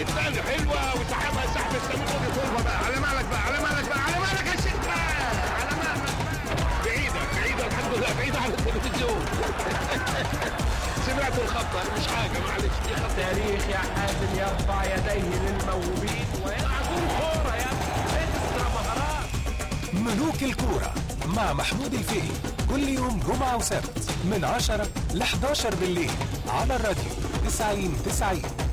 الثاني حلوه وسحبها سحب السمير ودي طولها بقى على مالك بقى على مالك بقى على مالك يا شيخ بقى على مالك بعيده بعيده الحمد لله بعيده عن التلفزيون سمعت الخطه مش حاجه معلش دي خطه تاريخ يا حازم يرفع يديه للموهوبين ويلعبون كورة يا ابني اكسترا مهارات ملوك الكورة مع محمود الفقي كل يوم جمعة وسبت من 10 ل 11 بالليل على الراديو 90 90